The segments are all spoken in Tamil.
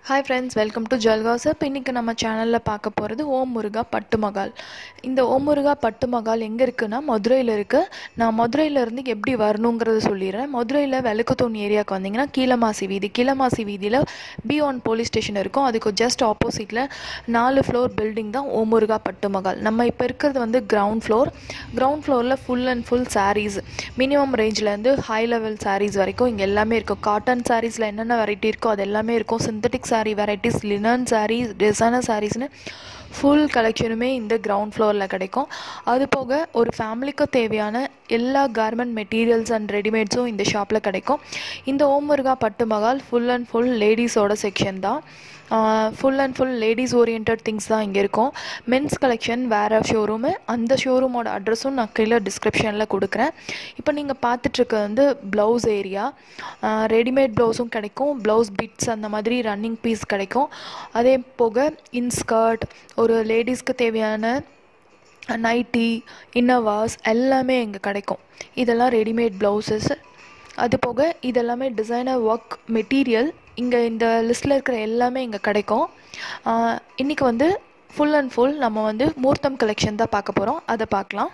ஹாய் ஃப்ரெண்ட்ஸ் வெல்கம் டு ஜல்காசப் இன்றைக்கி நம்ம சேனலில் பார்க்க போகிறது ஓம் முருகா பட்டு மகால் இந்த ஓம் முருகா பட்டு மகால் எங்கே இருக்குன்னா மதுரையில் இருக்குது நான் மதுரையிலேருந்து எப்படி வரணுங்கிறத சொல்லிடுறேன் மதுரையில் வெளுக்குத்தூண் ஏரியாவுக்கு வந்தீங்கன்னா கீழமாசி வீதி கீழமாசி வீதியில் பி ஒன் போலீஸ் ஸ்டேஷன் இருக்கும் அதுக்கு ஜஸ்ட் ஆப்போசிட்டில் நாலு ஃப்ளோர் பில்டிங் தான் ஓம் முருகா பட்டு மகால் நம்ம இப்போ இருக்கிறது வந்து கிரவுண்ட் ஃப்ளோர் கிரவுண்ட் ஃப்ளோரில் full and full sarees minimum ரேஞ்சிலேருந்து ஹை லெவல் சாரீஸ் வரைக்கும் இங்கே எல்லாமே இருக்கும் காட்டன் சாரீஸில் என்னென்ன வெரைட்டி இருக்கோ அது எல்லாமே இருக்கும் synthetic saree varieties linen sarees designer சாரீஸ்னு ஃபுல் கலெக்ஷனுமே இந்த கிரவுண்ட் ஃப்ளோரில் கிடைக்கும் அது போக ஒரு ஃபேமிலிக்கு தேவையான எல்லா கார்மெண்ட் மெட்டீரியல்ஸ் அண்ட் ரெடிமேட்ஸும் இந்த ஷாப்பில் கிடைக்கும் இந்த Om Muruga Pattu Mahal full and full லேடிஸோட செக்ஷன் தான் full and full ladies orient things தான் இங்கே இருக்கும் மென்ஸ் கலெக்ஷன் வேறு ஷோரூமு அந்த ஷோரூமோட அட்ரஸும் நான் கீழே டிஸ்கிரிப்ஷனில் கொடுக்குறேன் இப்போ நீங்கள் பார்த்துட்ருக்க வந்து ப்ளவுஸ் ஏரியா ரெடிமேட் ப்ளவுஸும் கிடைக்கும் ப்ளவுஸ் பிட்ஸ் அந்த மாதிரி ரன்னிங் பீஸ் கிடைக்கும் அதே போக இன்ஸ்கர்ட் ஒரு லேடிஸ்க்கு தேவையான நைட்டி இன்னவாஸ் எல்லாமே இங்கே கிடைக்கும் இதெல்லாம் ரெடிமேட் ப்ளவுசஸ் அது போக இதெல்லாமே டிசைனர் ஒர்க் மெட்டீரியல் இங்கே இந்த லிஸ்ட்டில் இருக்கிற எல்லாமே இங்கே கிடைக்கும் இன்றைக்கி வந்து ஃபுல் அண்ட் ஃபுல் நம்ம வந்து மூர்த்தம் கலெக்ஷன் தான் பார்க்க போகிறோம் அதை பார்க்கலாம்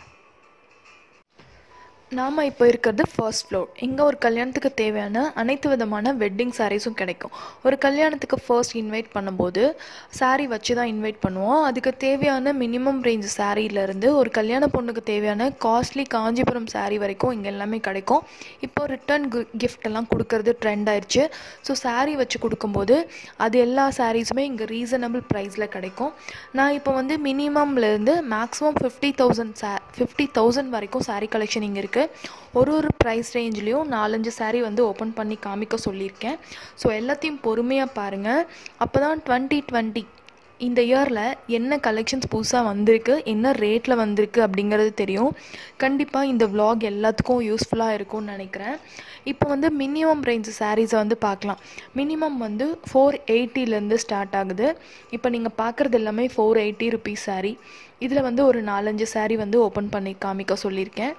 நாம் இப்போ இருக்கிறது ஃபர்ஸ்ட் ஃப்ளோர் இங்கே ஒரு கல்யாணத்துக்கு தேவையான அனைத்து விதமான வெட்டிங் சாரீஸும் கிடைக்கும் ஒரு கல்யாணத்துக்கு ஃபர்ஸ்ட் இன்வைட் பண்ணும்போது சாரீ வச்சு தான் இன்வைட் பண்ணுவோம் அதுக்கு தேவையான மினிமம் ரேஞ்ச் சாரீலேருந்து ஒரு கல்யாண பொண்ணுக்கு தேவையான காஸ்ட்லி காஞ்சிபுரம் சாரீ வரைக்கும் இங்கே எல்லாமே கிடைக்கும் இப்போ ரிட்டர்ன் கிஃப்ட் எல்லாம் கொடுக்கறது ட்ரெண்ட் ஆயிடுச்சு ஸோ சாரீ வச்சு கொடுக்கும்போது அது எல்லா சாரீஸுமே இங்கே ரீசனபிள் ப்ரைஸில் கிடைக்கும் நான் இப்போ வந்து மினிமம்லேருந்து மேக்ஸிமம் ஃபிஃப்டி தௌசண்ட் சா ஃபிஃப்டி தௌசண்ட் வரைக்கும் சாரீ கலெக்ஷன் இங்கே இருக்குது ஒரு ஒரு ப்ரைஸ் ரேஞ்ச்லேயும் நாலஞ்சு சாரீ வந்து ஓப்பன் பண்ணி காமிக்க சொல்லியிருக்கேன் ஸோ எல்லாத்தையும் பொறுமையாக பாருங்கள் அப்போ தான் டுவெண்ட்டி டுவெண்ட்டி இந்த இயரில் என்ன கலெக்ஷன்ஸ் புதுசாக வந்திருக்கு என்ன ரேட்டில் வந்திருக்கு அப்படிங்கிறது தெரியும் கண்டிப்பாக இந்த விலாக் எல்லாத்துக்கும் யூஸ்ஃபுல்லாக இருக்கும்னு நினைக்கிறேன் இப்போ வந்து மினிமம் ரேஞ்ச் சாரீஸை வந்து பார்க்கலாம் மினிமம் வந்து ஃபோர் எயிட்டிலேருந்து ஸ்டார்ட் ஆகுது இப்போ நீங்கள் பார்க்குறது எல்லாமே ஃபோர் எயிட்டி ருபீஸ் சாரீ இதில் வந்து ஒரு நாலஞ்சு சாரீ வந்து ஓப்பன் பண்ணி காமிக்க சொல்லியிருக்கேன்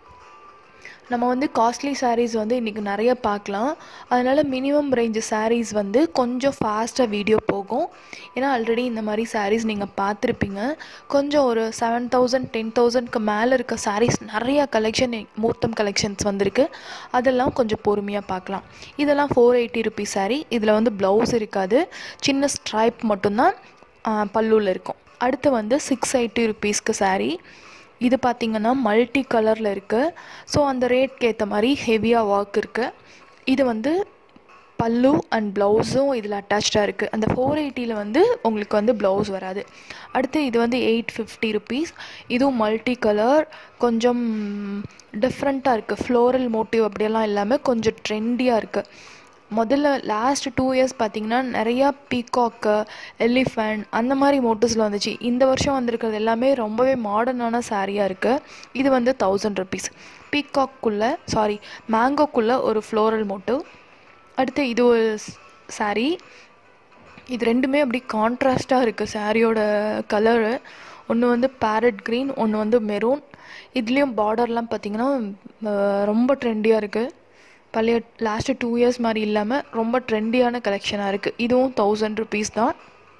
நம்ம வந்து காஸ்ட்லி சாரீஸ் வந்து இன்றைக்கி நிறைய பார்க்கலாம் அதனால் மினிமம் ரேஞ்ச் சாரீஸ் வந்து கொஞ்சம் ஃபாஸ்ட்டாக வீடியோ போகும் ஏன்னா ஆல்ரெடி இந்த மாதிரி சாரீஸ் நீங்கள் பார்த்துருப்பீங்க கொஞ்சம் ஒரு செவன் தௌசண்ட் டென் தௌசண்ட்க்கு மேலே இருக்க சாரீஸ் நிறையா கலெக்ஷன் மூர்த்தம் கலெக்ஷன்ஸ் வந்திருக்கு அதெல்லாம் கொஞ்சம் பொறுமையாக பார்க்கலாம் இதெல்லாம் ஃபோர் எயிட்டி ருபீஸ் சாரீ இதில் வந்து ப்ளவுஸ் இருக்காது சின்ன ஸ்ட்ரைப் மட்டும்தான் பல்லுவில் இருக்கும் அடுத்து வந்து சிக்ஸ் எயிட்டி ருபீஸ்க்கு சாரீ இது பார்த்திங்கன்னா மல்டி கலரில் இருக்குது ஸோ அந்த ரேட்க்கு ஏற்ற மாதிரி ஹெவியாக ஒர்க் இருக்குது இது வந்து பல்லு அண்ட் ப்ளவுஸும் இதில் அட்டாச்சாக இருக்குது அந்த ஃபோர் எயிட்டியில் வந்து உங்களுக்கு வந்து ப்ளவுஸ் வராது அடுத்து இது வந்து எயிட் ஃபிஃப்டி ருபீஸ் இதுவும் மல்டி கலர் கொஞ்சம் டிஃப்ரெண்ட்டாக இருக்குது ஃப்ளோரல் மோட்டிவ் அப்படியெல்லாம் இல்லாமல் கொஞ்சம் ட்ரெண்டியாக இருக்குது முதல்ல லாஸ்ட் டூ இயர்ஸ் பார்த்திங்கன்னா நிறையா பீகாக்கு எலிஃபண்ட் அந்த மாதிரி மோட்டிவ்ஸில் வந்துச்சு இந்த வருஷம் வந்திருக்கிறது எல்லாமே ரொம்பவே மாடர்னான சாரியாக இருக்குது இது வந்து தௌசண்ட் ருபீஸ் பீகாக்குள்ளே சாரி மேங்கோக்குள்ளே ஒரு ஃப்ளோரல் மோட்டிவ் அடுத்து இது ஒரு சாரீ இது ரெண்டுமே அப்படி கான்ட்ராஸ்ட்டாக இருக்குது சாரியோட கலரு ஒன்று வந்து பேரட் க்ரீன் ஒன்று வந்து மெரூன் இதுலேயும் பார்டர்லாம் பார்த்திங்கன்னா ரொம்ப ட்ரெண்டியாக இருக்குது பழைய லாஸ்ட்டு டூ இயர்ஸ் மாதிரி இல்லாமல் ரொம்ப ட்ரெண்டியான கலெக்ஷனாக இருக்குது இதுவும் தௌசண்ட் ருபீஸ் தான்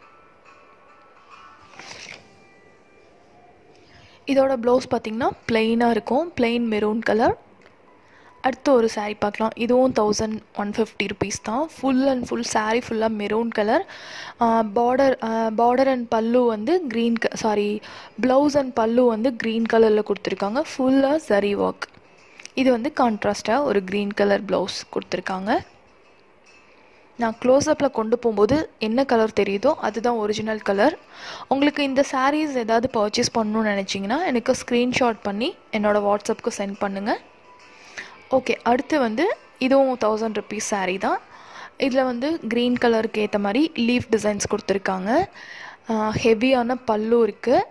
இதோட ப்ளவுஸ் பார்த்திங்கன்னா ப்ளெயினாக இருக்கும் ப்ளெயின் மெரூன் கலர் அடுத்து ஒரு சாரீ பார்க்கலாம் இதுவும் தௌசண்ட் ஒன் ஃபிஃப்டி ருபீஸ் தான் ஃபுல் அண்ட் ஃபுல் சாரீ ஃபுல்லாக maroon colour border border and பல்லு வந்து க்ரீன் க சாரி ப்ளவுஸ் அண்ட் பல்லு வந்து க்ரீன் கலரில் கொடுத்துருக்காங்க ஃபுல்லாக சரி ஒர்க் இது வந்து கான்ட்ராஸ்டாக ஒரு க்ரீன் கலர் ப்ளவுஸ் கொடுத்துருக்காங்க நான் க்ளோஸ்அப்பில் கொண்டு போகும்போது என்ன கலர் தெரியுதோ அதுதான் ஒரிஜினல் கலர் உங்களுக்கு இந்த சாரீஸ் ஏதாவது பர்ச்சேஸ் பண்ணணும்னு நினச்சிங்கன்னா எனக்கு ஸ்க்ரீன்ஷாட் பண்ணி என்னோடய வாட்ஸ்அப்புக்கு சென்ட் பண்ணுங்கள் ஓகே அடுத்து வந்து இதுவும் தௌசண்ட் ருபீஸ் சாரீ தான் இதில் வந்து க்ரீன் கலருக்கு ஏற்ற மாதிரி லீஃப் டிசைன்ஸ் கொடுத்துருக்காங்க ஹெவியான பல்லு இருக்குது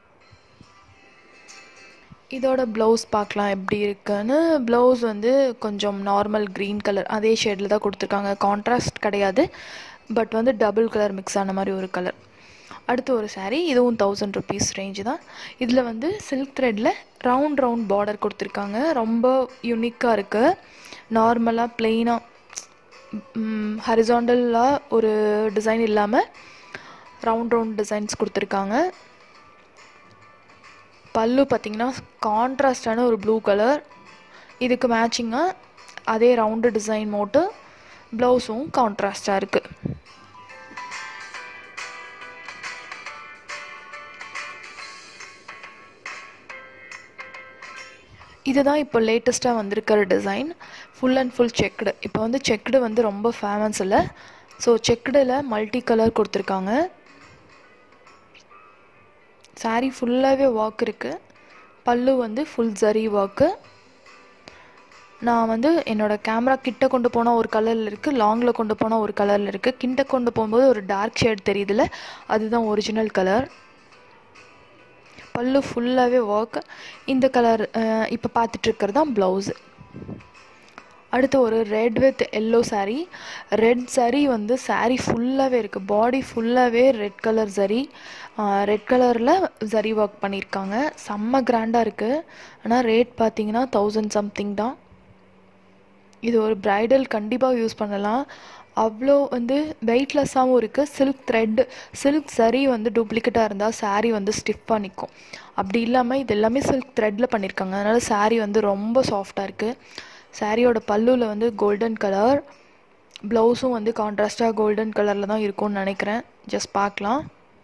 இதோட ப்ளவுஸ் பார்க்கலாம் எப்படி இருக்குன்னு ப்ளவுஸ் வந்து கொஞ்சம் நார்மல் க்ரீன் கலர் அதே ஷேடில் தான் கொடுத்துருக்காங்க கான்ட்ராஸ்ட் கிடையாது பட் வந்து டபுள் கலர் மிக்ஸ் ஆன மாதிரி ஒரு கலர் அடுத்து ஒரு சாரீ இதுவும் தௌசண்ட் ருபீஸ் ரேஞ்சு தான் இதில் வந்து சில்க் த்ரெட்டில் ரவுண்ட் ரவுண்ட் பார்டர் கொடுத்துருக்காங்க ரொம்ப யூனிக்காக இருக்குது நார்மலாக ப்ளெயினாக ஹரிசாண்டலாக ஒரு டிசைன் இல்லாமல் ரவுண்ட் ரவுண்ட் டிசைன்ஸ் கொடுத்துருக்காங்க பல்லு பார்த்திங்கன்னா கான்ட்ராஸ்டான ஒரு ப்ளூ கலர் இதுக்கு மேட்சிங்காக அதே ரவுண்டு டிசைன் மோட்டு ப்ளவுஸும் கான்ட்ராஸ்டாக இருக்குது இதுதான் இப்போ லேட்டஸ்ட்டாக வந்திருக்கிற design full and full checked இப்போ வந்து செக்குடு வந்து ரொம்ப ஃபேமஸ் இல்லை ஸோ செக்குடில் மல்டி கலர் கொடுத்துருக்காங்க சாரீ ஃபுல்லாகவே ஒர்க் இருக்குது பல்லு வந்து ஃபுல் ஜரி ஒர்க்கு நான் வந்து என்னோடய கேமரா கிட்ட கொண்டு போனால் ஒரு கலரில் இருக்குது லாங்கில் கொண்டு போனால் ஒரு கலரில் இருக்குது கிட்ட கொண்டு போகும்போது ஒரு டார்க் ஷேட் தெரியுதுல்ல அதுதான் ஒரிஜினல் கலர் பல்லு ஃபுல்லாகவே ஒர்க் இந்த கலர் இப்போ பார்த்துட்ருக்கிறது தான் ப்ளவுஸு அடுத்து ஒரு red with yellow saree red saree வந்து saree ஃபுல்லாகவே இருக்குது பாடி ஃபுல்லாகவே ரெட் கலர் சரி ரெட் கலரில் சரி ஒர்க் பண்ணியிருக்காங்க செம்ம கிராண்டாக இருக்குது ஆனால் ரேட் பார்த்தீங்கன்னா தௌசண்ட் சம்திங் தான் இது ஒரு ப்ரைடல் கண்டிப்பாக யூஸ் பண்ணலாம் அவ்வளோ வந்து வெயிட்லெஸ்ஸாகவும் இருக்குது சில்க் த்ரெட் சில்க் சரி வந்து டூப்ளிகேட்டாக இருந்தால் saree வந்து ஸ்டிஃபாக நிற்கும் அப்படி இல்லாமல் இது எல்லாமே சில்க் த்ரெட்டில் பண்ணியிருக்காங்க அதனால் saree வந்து ரொம்ப சாஃப்டாக இருக்குது சாரியோட பல்லுவில் வந்து கோல்டன் கலர் ப்ளவுஸும் வந்து கான்ட்ராஸ்டாக கோல்டன் கலரில் தான் இருக்கும்னு நினைக்கிறேன் ஜஸ்ட் பார்க்கலாம்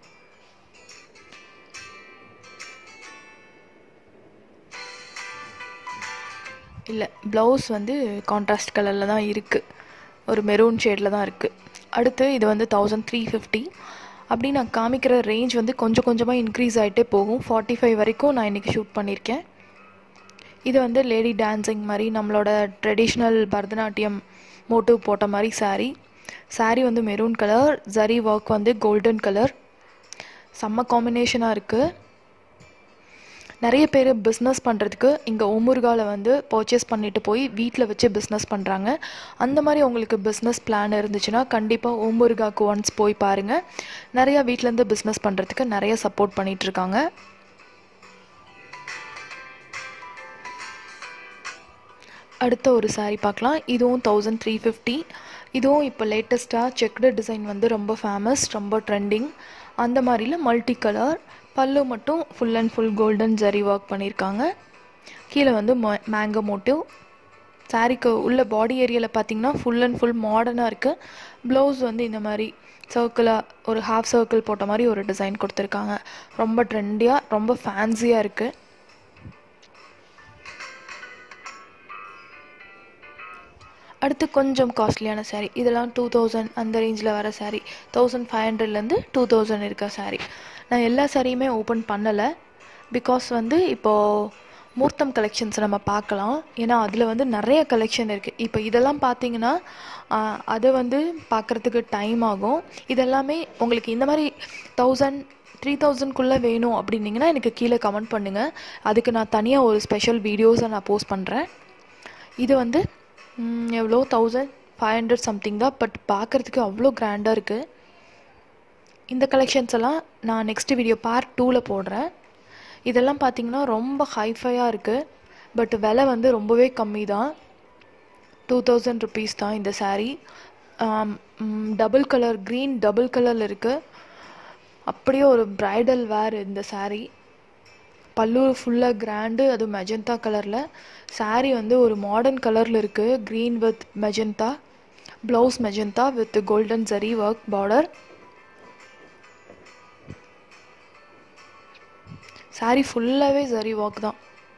இல்லை ப்ளவுஸ் வந்து கான்ட்ராஸ்ட் கலரில் தான் இருக்குது ஒரு மெரூன் ஷேடில் தான் இருக்குது அடுத்து இது வந்து தௌசண்ட் த்ரீ ஃபிஃப்டி அப்படி நான் காமிக்கிற ரேஞ்ச் வந்து கொஞ்சம் கொஞ்சமாக இன்க்ரீஸ் ஆகிட்டே போகும் ஃபார்ட்டி ஃபைவ் வரைக்கும் நான் இன்றைக்கி ஷூட் பண்ணியிருக்கேன் இது வந்து லேடி டான்ஸிங் மாதிரி நம்மளோட ட்ரெடிஷ்னல் பரதநாட்டியம் மோட்டிவ் போட்ட மாதிரி saree saree வந்து மெரூன் கலர் ஜரி ஒர்க் வந்து கோல்டன் கலர் செம்ம காம்பினேஷனாக இருக்குது நிறைய பேர் பிஸ்னஸ் பண்ணுறதுக்கு இங்கே ஓமுருகாவில் வந்து பர்ச்சேஸ் பண்ணிட்டு போய் வீட்டில் வச்சு பிஸ்னஸ் பண்ணுறாங்க அந்த மாதிரி உங்களுக்கு பிஸ்னஸ் பிளான் இருந்துச்சுன்னா கண்டிப்பாக ஓமுருகாவுக்கு ஒன்ஸ் போய் பாருங்கள் நிறையா வீட்டிலேருந்து பிஸ்னஸ் பண்ணுறதுக்கு நிறைய சப்போர்ட் பண்ணிகிட்ருக்காங்க அடுத்த ஒரு saree பார்க்கலாம் இதுவும் தௌசண்ட் த்ரீ ஃபிஃப்டி இதுவும் இப்போ லேட்டஸ்ட்டாக செக்டு டிசைன் வந்து ரொம்ப ஃபேமஸ் ரொம்ப ட்ரெண்டிங் அந்த மாதிரில மல்டி கலர் பல்லு மட்டும் full and full golden zari work பண்ணியிருக்காங்க கீழே வந்து மேங்கோ மோட்டிவ் சாரீக்கு உள்ள பாடி ஏரியாவில் பார்த்தீங்கன்னா ஃபுல் அண்ட் ஃபுல் மாடர்னாக இருக்குது ப்ளவுஸ் வந்து இந்த மாதிரி சர்க்கிளாக ஒரு ஹாஃப் சர்க்கிள் போட்ட மாதிரி ஒரு டிசைன் கொடுத்துருக்காங்க ரொம்ப ட்ரெண்டியாக ரொம்ப ஃபேன்சியாக இருக்குது அடுத்து கொஞ்சம் காஸ்ட்லியான saree இதெல்லாம் டூ தௌசண்ட் அந்த ரேஞ்சில் வர saree தௌசண்ட் ஃபைவ் ஹண்ட்ரட்லேருந்து டூ தௌசண்ட் இருக்க saree நான் எல்லா சாரியுமே ஓப்பன் பண்ணலை பிகாஸ் வந்து இப்போது மூர்த்தம் கலெக்ஷன்ஸ் நம்ம பார்க்கலாம் ஏன்னா அதில் வந்து நிறைய கலெக்ஷன் இருக்குது இப்போ இதெல்லாம் பார்த்தீங்கன்னா ஆஹ், அது வந்து பார்க்குறதுக்கு டைம் ஆகும் இதெல்லாமே உங்களுக்கு இந்த மாதிரி தௌசண்ட் த்ரீ தௌசண்ட்குள்ளே வேணும் அப்படின்னீங்கன்னா எனக்கு கீழே கமெண்ட் பண்ணுங்கள் அதுக்கு நான் தனியாக ஒரு ஸ்பெஷல் வீடியோஸை நான் போஸ்ட் பண்ணுறேன் இது வந்து ம், எவ்வளோ தௌசண்ட் ஃபைவ் ஹண்ட்ரட் சம்திங் தான் பட் பார்க்குறதுக்கு அவ்வளோ கிராண்டாக இருக்குது இந்த கலெக்ஷன்ஸ் எல்லாம் நான் நெக்ஸ்ட் வீடியோ பார்ட் டூவில் போடுறேன் இதெல்லாம் பார்த்தீங்கன்னா ரொம்ப ஹைஃபையாக இருக்குது பட் விலை வந்து ரொம்பவே கம்மி தான் டூ தௌசண்ட் ருபீஸ் தான் இந்த saree double colour green double கலரில் இருக்குது அப்படியே ஒரு ப்ரைடல் வேர் இந்த saree பல்லு ஃபுல்லாக கிராண்டு அது மெஜந்தா கலரில் saree வந்து ஒரு மாடர்ன் கலரில் இருக்குது green with magenta blouse magenta with golden zari work border saree ஃபுல்லாகவே ஜரி ஒர்க் தான்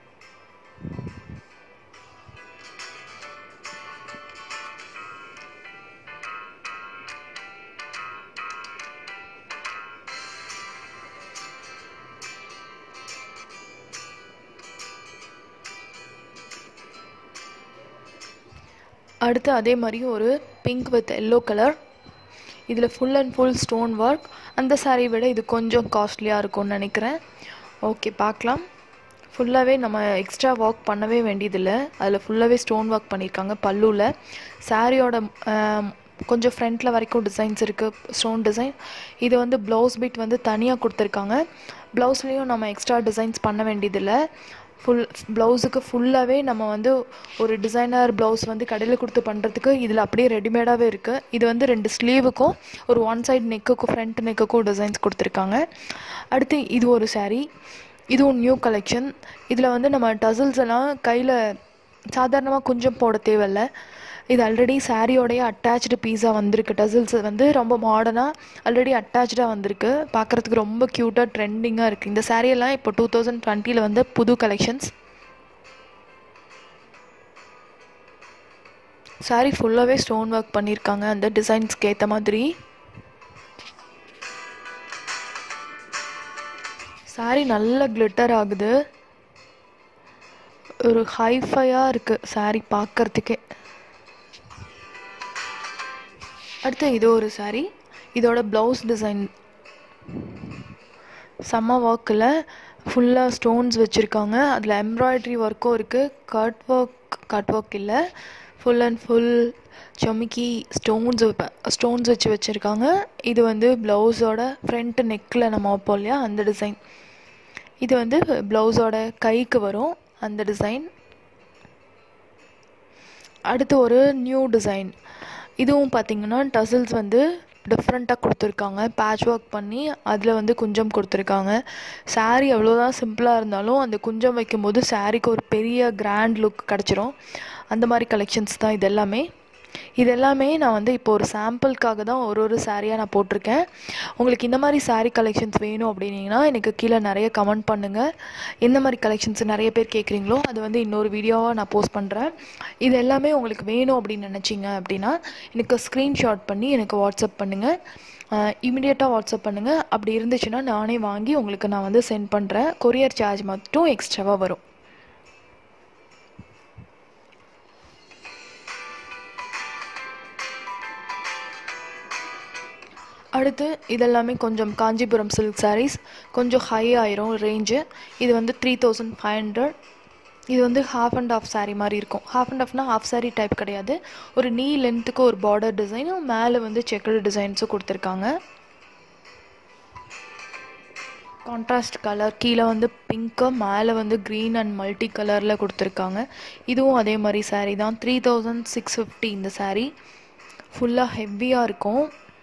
அடுத்து அதே மாதிரி ஒரு பிங்க் வித் எல்லோ கலர் இதில் full and full stone work அந்த saree விட இது கொஞ்சம் காஸ்ட்லியாக இருக்கும்னு நினைக்கிறேன் ஓகே பார்க்கலாம் ஃபுல்லாகவே நம்ம எக்ஸ்ட்ரா ஒர்க் பண்ணவே வேண்டியதில்லை அதில் ஃபுல்லாகவே ஸ்டோன் ஒர்க் பண்ணியிருக்காங்க பல்லுவில் சாரியோட கொஞ்சம் ஃப்ரண்ட்டில் வரைக்கும் டிசைன்ஸ் இருக்குது ஸ்டோன் டிசைன் இது வந்து ப்ளவுஸ் பீட் வந்து தனியாக கொடுத்துருக்காங்க ப்ளவுஸ்லேயும் நம்ம எக்ஸ்ட்ரா டிசைன்ஸ் பண்ண வேண்டியதில்லை ஃபுல் ப்ளவுஸுக்கு ஃபுல்லாகவே நம்ம வந்து ஒரு டிசைனர் ப்ளவுஸ் வந்து கடையில் கொடுத்து பண்ணுறதுக்கு இதில் அப்படியே ரெடிமேடாகவே இருக்குது இது வந்து ரெண்டு ஸ்லீவுக்கும் ஒரு ஒன் சைடு நெக்குக்கும் ஃப்ரண்ட் நெக்குக்கும் டிசைன்ஸ் கொடுத்துருக்காங்க அடுத்து இது ஒரு saree இதுவும் நியூ கலெக்ஷன் இதில் வந்து நம்ம டசில்ஸ் எல்லாம் கையில் சாதாரணமாக கொஞ்சம் போட தேவையில்ல இது ஆல்ரெடி சாரியோடைய அட்டாச்சு பீஸாக வந்திருக்கு டசில்ஸ் வந்து ரொம்ப மாடர்னாக ஆல்ரெடி அட்டாச்சாக வந்திருக்கு பார்க்குறதுக்கு ரொம்ப க்யூட்டாக ட்ரெண்டிங்காக இருக்குது இந்த சாரியெல்லாம் இப்போ டூ தௌசண்ட் டுவெண்ட்டியில் வந்து புது கலெக்ஷன்ஸ் சாரி ஃபுல்லாகவே ஸ்டோன் ஒர்க் பண்ணியிருக்காங்க அந்த டிசைன்ஸ்க்கு ஏற்ற மாதிரி சாரி நல்ல கிளிட்டர் ஆகுது ஒரு ஹைஃபையாக இருக்குது சாரி பார்க்கறதுக்கே அடுத்து இது ஒரு சாரி இதோட ப்ளவுஸ் டிசைன் செம்ம ஒர்க்கில் ஃபுல்லாக ஸ்டோன்ஸ் வச்சுருக்காங்க அதில் எம்ப்ராய்டரி ஒர்க்கும் இருக்குது கட் ஒர்க் கட் ஒர்க் இல்லை ஃபுல் அண்ட் ஃபுல் சொமிக்கி ஸ்டோன்ஸ் ஸ்டோன்ஸ் வச்சு வச்சுருக்காங்க இது வந்து ப்ளவுஸோட ஃப்ரண்ட் நெக்கில் நம்ம வைப்போம் இல்லையா அந்த டிசைன் இது வந்து ப்ளவுஸோட கைக்கு வரும் அந்த டிசைன் அடுத்து ஒரு நியூ டிசைன் இதுவும் பார்த்தீங்கன்னா டசில்ஸ் வந்து டிஃப்ரெண்ட்டாக கொடுத்துருக்காங்க பேட்ச் ஒர்க் பண்ணி அதில் வந்து குஞ்சம் கொடுத்துருக்காங்க saree எவ்வளோதான் சிம்பிளாக இருந்தாலும் அந்த குஞ்சம் வைக்கும்போது சாரீக்கு ஒரு பெரிய கிராண்ட் லுக் கிடச்சிரும் அந்த மாதிரி கலெக்ஷன்ஸ் தான் இது எல்லாமே இது எல்லாமே நான் வந்து இப்போ ஒரு சாம்பிளுக்காக தான் ஒரு ஒரு சாரியாக நான் போட்டிருக்கேன் உங்களுக்கு இந்த மாதிரி saree கலெக்ஷன்ஸ் வேணும் அப்படின்னீங்கன்னா எனக்கு கீழே நிறைய கமெண்ட் பண்ணுங்கள் எந்த மாதிரி கலெக்ஷன்ஸ் நிறைய பேர் கேட்குறீங்களோ அது வந்து இன்னொரு வீடியோவாக நான் போஸ்ட் பண்ணுறேன் இது எல்லாமே உங்களுக்கு வேணும் அப்படின்னு நினச்சிங்க அப்படின்னா எனக்கு ஸ்க்ரீன்ஷாட் பண்ணி எனக்கு வாட்ஸ்அப் பண்ணுங்கள் இமிடியேட்டாக வாட்ஸ்அப் பண்ணுங்கள் அப்படி இருந்துச்சுன்னா நானே வாங்கி உங்களுக்கு நான் வந்து சென்ட் பண்ணுறேன் கொரியர் சார்ஜ் மட்டும் எக்ஸ்ட்ராவாக வரும் அடுத்து இதெல்லாமே கொஞ்சம் காஞ்சிபுரம் சில்க் சாரீஸ் கொஞ்சம் ஹை ஆயிரும் ரேஞ்சு இது வந்து த்ரீ தௌசண்ட் ஃபைவ் ஹண்ட்ரட் இது வந்து ஹாஃப் அண்ட் ஆஃப் saree மாதிரி இருக்கும் ஹாஃப் அண்ட் ஆஃப்னா ஹாஃப் saree டைப் கிடையாது ஒரு நீ லென்த்துக்கு ஒரு பார்டர் டிசைனும் மேலே வந்து செக்கடு டிசைன்ஸும் கொடுத்துருக்காங்க கான்ட்ராஸ்ட் கலர் கீழே வந்து பிங்க்கு மேலே வந்து க்ரீன் அண்ட் மல்டி கலரில் கொடுத்துருக்காங்க இதுவும் அதே மாதிரி saree தான் த்ரீ தௌசண்ட் சிக்ஸ் ஃபிஃப்டி இந்த saree ஃபுல்லாக ஹெவியாக இருக்கும்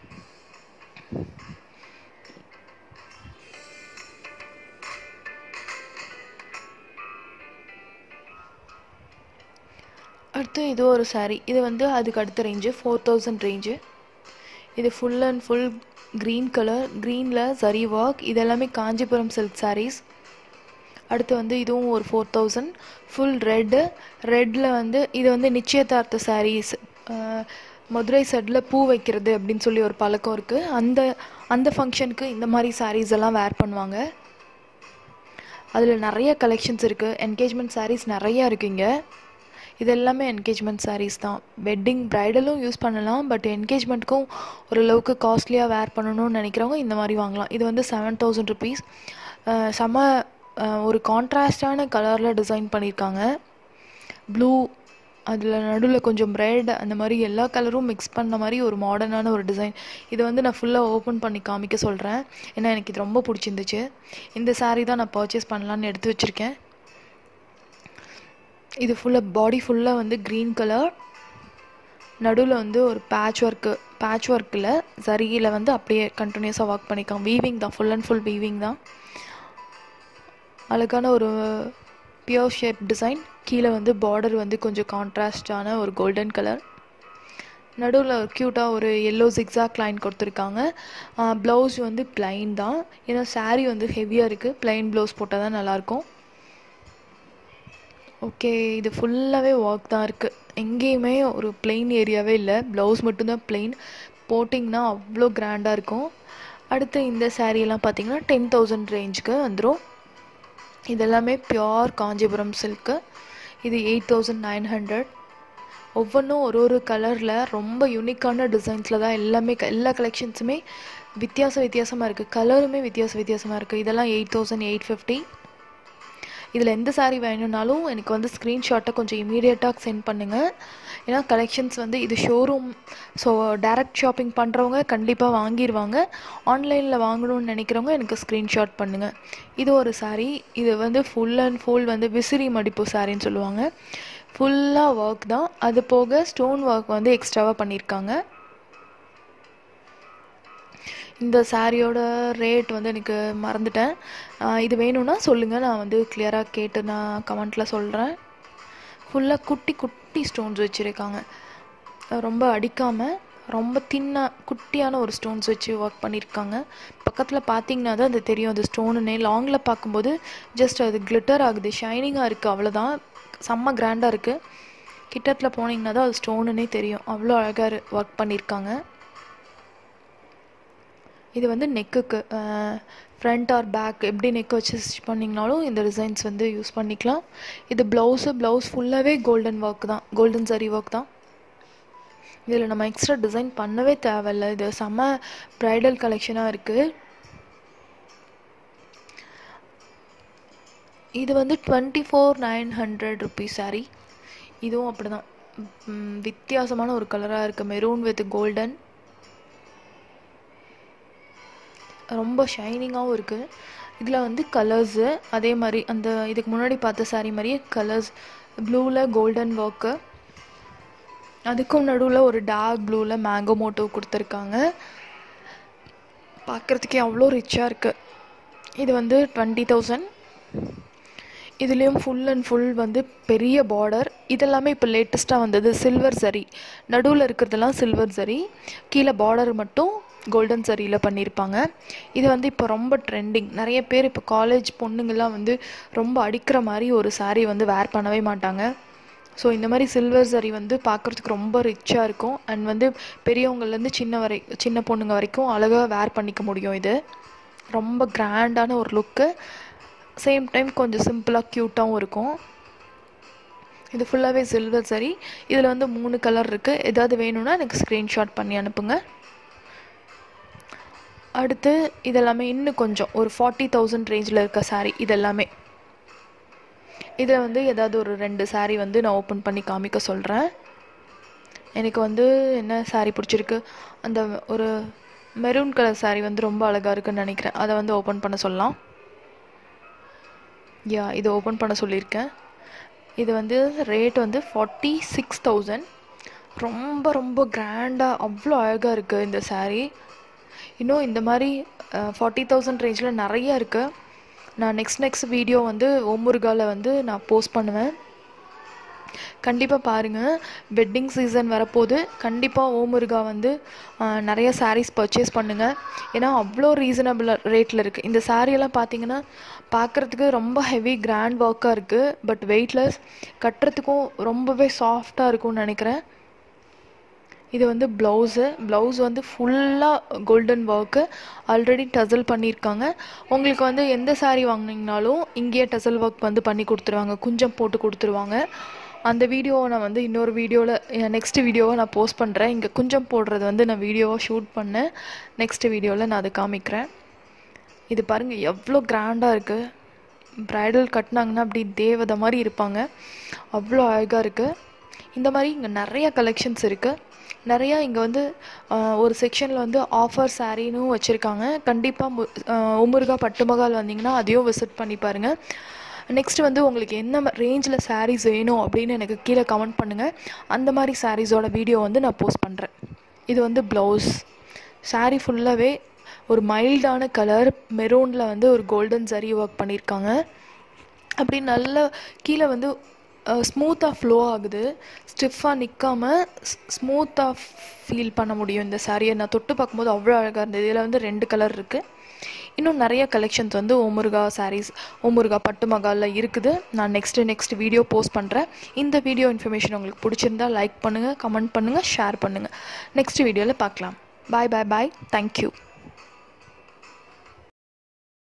அடுத்து இது ஒரு saree இது வந்து அதுக்கு அடுத்த ரேஞ்சு ஃபோர் தௌசண்ட் ரேஞ்சு இது full and full green colour க்ரீனில் சரி ஒர்க் இதெல்லாமே காஞ்சிபுரம் சில்க் sarees அடுத்து வந்து இதுவும் ஒரு ஃபோர் தௌசண்ட் ஃபுல் ரெட்டு ரெட்டில் வந்து இது வந்து நிச்சயதார்த்த sarees அஹ், மதுரை சைடில் பூ வைக்கிறது அப்படின்னு சொல்லி ஒரு பழக்கம் இருக்குது அந்த அந்த ஃபங்க்ஷனுக்கு இந்த மாதிரி sarees எல்லாம் வேர் பண்ணுவாங்க அதில் நிறைய கலெக்ஷன்ஸ் இருக்குது என்கேஜ்மெண்ட் sarees நிறையா இருக்குங்க இது எல்லாமே என்கேஜ்மெண்ட் sarees தான் வெட்டிங் ப்ரைடலும் யூஸ் பண்ணலாம் பட் என்கேஜ்மெண்ட்டுக்கும் ஓரளவுக்கு காஸ்ட்லியாக வேர் பண்ணணும்னு நினைக்கிறவங்க இந்த மாதிரி வாங்கலாம் இது வந்து செவன் தௌசண்ட் ருபீஸ் செம அஹ், ஒரு கான்ட்ராஸ்டான கலரில் டிசைன் பண்ணியிருக்காங்க ப்ளூ அதில் நடுவில் கொஞ்சம் ரெட் அந்த மாதிரி எல்லா கலரும் மிக்ஸ் பண்ண மாதிரி ஒரு மாடர்னான ஒரு டிசைன் இதை வந்து நான் ஃபுல்லாக ஓப்பன் பண்ணி காமிக்க சொல்கிறேன் ஏன்னா எனக்கு இது ரொம்ப பிடிச்சிருந்துச்சு இந்த saree தான் நான் பர்ச்சேஸ் பண்ணலான்னு எடுத்து வச்சுருக்கேன் இது ஃபுல்லாக பாடி ஃபுல்லாக வந்து க்ரீன் கலர் நடுவில் வந்து ஒரு பேட்ச் ஒர்க்கு பேட்ச் ஒர்க்கில் சரியில் வந்து அப்படியே கண்டினியூஸாக ஒர்க் பண்ணிக்கலாம் வீவிங் தான் ஃபுல் அண்ட் ஃபுல் வீவிங் தான் அழகான ஒரு பியோர் ஷேப் டிசைன் கீழே வந்து பார்டர் வந்து கொஞ்சம் கான்ட்ராஸ்டான ஒரு கோல்டன் கலர் நடுவில் க்யூட்டாக ஒரு எல்லோ ஜிக்ஸாக் லைன் கொடுத்துருக்காங்க ப்ளவுஸ் வந்து plain தான் ஏன்னா saree வந்து ஹெவியாக இருக்குது plain ப்ளவுஸ் போட்டால் தான் நல்லாயிருக்கும் ஓகே இது ஃபுல்லாகவே ஒர்க் தான் இருக்குது எங்கேயுமே ஒரு plain ஏரியாவே இல்லை ப்ளவுஸ் மட்டும்தான் plain போட்டிங்கன்னா அவ்வளோ கிராண்டாக இருக்கும் அடுத்து இந்த saree எல்லாம் பார்த்தீங்கன்னா டென் தௌசண்ட் ரேஞ்சுக்கு வந்துடும் இதெல்லாமே பியோர் காஞ்சிபுரம் சில்க்கு இது எயிட் தௌசண்ட் நைன் ஹண்ட்ரட் ஒவ்வொன்றும் ஒரு ஒரு கலரில் ரொம்ப யூனிக்கான டிசைன்ஸில் தான் எல்லாமே க- எல்லா கலெக்ஷன்ஸுமே வித்தியாச வித்தியாசமாக இருக்குது கலருமே வித்தியாச வித்தியாசமாக இருக்குது இதெல்லாம் எயிட் தௌசண்ட் எயிட் ஃபிஃப்டி இதில் எந்த saree வேணும்னாலும் எனக்கு வந்து ஸ்க்ரீன்ஷாட்டை கொஞ்சம் இமீடியட்டாக சென்ட் பண்ணுங்கள் ஏன்னா கலெக்ஷன்ஸ் வந்து இது ஷோரூம் ஸோ டைரக்ட் ஷாப்பிங் பண்ணுறவங்க கண்டிப்பாக வாங்கிடுவாங்க ஆன்லைனில் வாங்கணும்னு நினைக்கிறவங்க எனக்கு ஸ்க்ரீன்ஷாட் பண்ணுங்கள் இது ஒரு saree இது வந்து ஃபுல் அண்ட் ஃபுல் வந்து விசிறி மடிப்பு சாரின்னு சொல்லுவாங்க ஃபுல்லாக ஒர்க் தான் அது போக ஸ்டோன் ஒர்க் வந்து எக்ஸ்ட்ராவாக பண்ணியிருக்காங்க இந்த சாரியோட ரேட் வந்து எனக்கு மறந்துட்டேன் ஆஹ் இது வேணும்னா சொல்லுங்கள் நான் வந்து கிளியராக கேட்டு நான் கமெண்ட்டில் சொல்கிறேன் ஃபுல்லாக குட்டி குட்டி ஸ்டோன்ஸ் வச்சுருக்காங்க ரொம்ப அடிக்காமல் ரொம்ப தின்னாக குட்டியான ஒரு ஸ்டோன்ஸ் வச்சு ஒர்க் பண்ணியிருக்காங்க பக்கத்தில் பார்த்தீங்கன்னா தான் அது தெரியும் அது ஸ்டோனுன்னே லாங்கில் பார்க்கும்போது ஜஸ்ட் அது கிளிட்டர் ஆகுது ஷைனிங்காக இருக்குது அவ்வளோதான் செம்ம கிராண்டாக இருக்குது கிட்டத்தில் போனீங்கன்னா தான் அது ஸ்டோனுன்னே தெரியும் அவ்வளோ அழகாக ஒர்க் பண்ணியிருக்காங்க இது வந்து நெக்குக்கு ஃப்ரண்ட் ஆர் பேக் எப்படி நெக் வச்சு ஸ்டிச் பண்ணிங்கனாலும் இந்த டிசைன்ஸ் வந்து யூஸ் பண்ணிக்கலாம் இது ப்ளவுஸு ப்ளவுஸ் ஃபுல்லாகவே கோல்டன் ஒர்க் தான் கோல்டன் சரி ஒர்க் தான் இதில் நம்ம எக்ஸ்ட்ரா டிசைன் பண்ணவே தேவையில்ல இது செம்ம ப்ரைடல் கலெக்ஷனாக இருக்குது இது வந்து twenty four nine hundred rupees saree இதுவும் அப்படி தான் வித்தியாசமான ஒரு கலராக இருக்குது மெரூன் வித் கோல்டன் ரொம்ப ஷைனிங்காகவும் இருக்குது இதில் வந்து கலர்ஸு அதே மாதிரி அந்த இதுக்கு முன்னாடி பார்த்த saree மாதிரியே கலர்ஸ் ப்ளூவில் கோல்டன் ஒர்க்கு அதுக்கும் நடுவில் ஒரு டார்க் ப்ளூவில் மேங்கோ மோட்டோ கொடுத்துருக்காங்க பார்க்குறதுக்கே அவ்வளோ ரிச்சாக இருக்குது இது வந்து டுவெண்ட்டி தௌசண்ட் இதுலேயும் ஃபுல் அண்ட் ஃபுல் வந்து பெரிய பார்டர் இதெல்லாமே இப்போ லேட்டஸ்ட்டாக வந்தது சில்வர் சரி நடுவில் இருக்கிறதெல்லாம் சில்வர் சரி கீழே பார்டர் மட்டும் கோல்டன் சரியில் பண்ணியிருப்பாங்க இது வந்து இப்போ ரொம்ப ட்ரெண்டிங் நிறைய பேர் இப்போ காலேஜ் பொண்ணுங்கள்லாம் வந்து ரொம்ப அடிக்கிற மாதிரி ஒரு saree வந்து வேர் பண்ணவே மாட்டாங்க ஸோ இந்த மாதிரி சில்வர் சரி வந்து பார்க்குறதுக்கு ரொம்ப ரிச்சாக இருக்கும் அண்ட் வந்து பெரியவங்கள்லேருந்து சின்ன வரை சின்ன பொண்ணுங்க வரைக்கும் அழகாக வேர் பண்ணிக்க முடியும் இது ரொம்ப கிராண்டான ஒரு லுக்கு சேம் டைம் கொஞ்சம் சிம்பிளாக க்யூட்டாகவும் இருக்கும் இது ஃபுல்லாகவே சில்வர் சரி இதில் வந்து மூணு கலர் இருக்குது ஏதாவது வேணும்னா எனக்கு ஸ்க்ரீன்ஷாட் பண்ணி அனுப்புங்க அடுத்து இதெல்லாமே இன்னும் கொஞ்சம் ஒரு ஃபார்ட்டி தௌசண்ட் ரேஞ்சில் இருக்க saree இதெல்லாமே இதில் வந்து ஏதாவது ஒரு ரெண்டு saree வந்து நான் ஓப்பன் பண்ணி காமிக்க சொல்கிறேன் எனக்கு வந்து என்ன saree பிடிச்சிருக்கு அந்த ஒரு மெரூன் கலர் saree வந்து ரொம்ப அழகாக இருக்குன்னு நினைக்கிறேன் அதை வந்து ஓப்பன் பண்ண சொல்லலாம் யா இது ஓப்பன் பண்ண சொல்லியிருக்கேன் இது வந்து ரேட் வந்து ஃபார்ட்டி சிக்ஸ் தௌசண்ட் ரொம்ப ரொம்ப கிராண்டாக அவ்வளோ அழகாக இருக்குது இந்த saree இன்னும் இந்த மாதிரி ஃபார்ட்டி தௌசண்ட் ரேஞ்சில் நிறைய இருக்குது நான் நெக்ஸ்ட் நெக்ஸ்ட் வீடியோ வந்து ஓமுருகாவில் வந்து நான் போஸ்ட் பண்ணுவேன் கண்டிப்பாக பாருங்கள் வெட்டிங் சீசன் வரப்போது கண்டிப்பாக ஓமுருகா வந்து ஆஹ், நிறைய sarees பர்ச்சேஸ் பண்ணுங்கள் ஏன்னா அவ்வளோ ரீசனபிள் ரேட்டில் இருக்குது இந்த saree எல்லாம் பார்த்தீங்கன்னா பார்க்குறதுக்கு ரொம்ப ஹெவி கிராண்ட் ஒர்க்காக இருக்குது பட் வெயிட்லெஸ் கட்டுறதுக்கும் ரொம்பவே சாஃப்டாக இருக்கும்னு நினைக்கிறேன் இது வந்து ப்ளவுஸு ப்ளவுஸ் வந்து ஃபுல்லாக கோல்டன் ஒர்க்கு ஆல்ரெடி டசல் பண்ணியிருக்காங்க உங்களுக்கு வந்து எந்த saree வாங்குனீங்கனாலும் இங்கேயே டசல் ஒர்க் வந்து பண்ணி கொடுத்துருவாங்க குஞ்சம் போட்டு கொடுத்துருவாங்க அந்த வீடியோவை நான் வந்து இன்னொரு வீடியோவில் நெக்ஸ்ட் வீடியோவை நான் போஸ்ட் பண்ணுறேன் இங்கே குஞ்சம் போடுறது வந்து நான் வீடியோவாக ஷூட் பண்ணேன் நெக்ஸ்ட் வீடியோவில் நான் அதை காமிக்கிறேன் இது பாருங்கள் எவ்வளோ கிராண்டாக இருக்குது ப்ரைடல் கட்டினாங்கன்னா அப்படி தேவதை மாதிரி இருப்பாங்க அவ்வளோ அழகாக இருக்குது இந்த மாதிரி இங்கே நிறைய கலெக்ஷன்ஸ் இருக்குது நிறையா இங்கே வந்து ஆஹ், ஒரு செக்ஷனில் வந்து ஆஃபர் சாரீனும் வச்சுருக்காங்க கண்டிப்பாக உமுருகா பட்டுமகால் வந்தீங்கன்னா அதையும் விசிட் பண்ணி பாருங்கள் நெக்ஸ்ட் வந்து உங்களுக்கு என்ன ரேஞ்சில் sarees வேணும் அப்படின்னு எனக்கு கீழே கமெண்ட் பண்ணுங்கள் அந்த மாதிரி சாரீஸோட வீடியோ வந்து நான் போஸ்ட் பண்ணுறேன் இது வந்து ப்ளவுஸ் saree ஃபுல்லாகவே ஒரு மைல்டான கலர் மெரூனில் வந்து ஒரு கோல்டன் சரி ஒர்க் பண்ணியிருக்காங்க அப்படி நல்ல கீழே வந்து ஸ்மூத்தாக ஃப்ளோ ஆகுது ஸ்டிஃபாக நிற்காம ஸ்மூத்தாக ஃபீல் பண்ண முடியும் இந்த சாரியை நான் தொட்டு பார்க்கும்போது அவ்வளோ அழகாக இருந்தது இதில் வந்து ரெண்டு கலர் இருக்குது இன்னும் நிறைய கலெக்ஷன்ஸ் வந்து ஓமுருகா சாரீஸ் ஓமுருகா பட்டு மகாலில் இருக்குது நான் நெக்ஸ்ட்டு நெக்ஸ்ட் வீடியோ போஸ்ட் பண்ணுறேன் இந்த வீடியோ இன்ஃபர்மேஷன் உங்களுக்கு பிடிச்சிருந்தா லைக் பண்ணுங்கள் கமெண்ட் பண்ணுங்கள் ஷேர் பண்ணுங்கள் நெக்ஸ்ட் வீடியோவில் பார்க்கலாம் பாய் பாய் பாய் தேங்க்யூ